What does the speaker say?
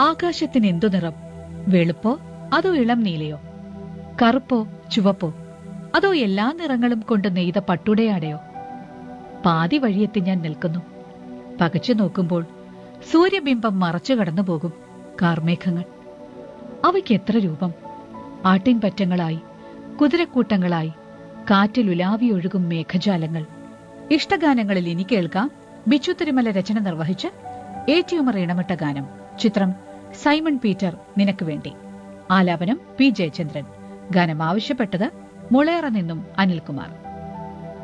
ആകാശത്തിന് എന്തു നിറം വെളുപ്പോ അതോ ഇളം നീലയോ കറുപ്പോ ചുവപ്പോ അതോ എല്ലാ നിറങ്ങളും കൊണ്ട് നെയ്ത പട്ടുടയാടയോ പാതി വഴിയെത്തി ഞാൻ നിൽക്കുന്നു പകച്ചു നോക്കുമ്പോൾ സൂര്യബിംബം മറച്ചു കടന്നു പോകും കാർമേഘങ്ങൾ അവയ്ക്ക് എത്ര രൂപം ആട്ടിൻപറ്റങ്ങളായി കുതിരക്കൂട്ടങ്ങളായി കാറ്റിൽ ഉലാവിയൊഴുകും മേഘജാലങ്ങൾ ഇഷ്ടഗാനങ്ങളിൽ ഇനി കേൾക്കാം ബിച്ചു തിരുമല രചന നിർവഹിച്ച് ഏറ്റിയുമർ ഇണമിട്ട ഗാനം ചിത്രം സൈമൺ പീറ്റർ നിനക്ക് വേണ്ടി ആലാപനം പി ജയചന്ദ്രൻ ഗാനം ആവശ്യപ്പെട്ടത് മുളയറ നിന്നും അനിൽകുമാർ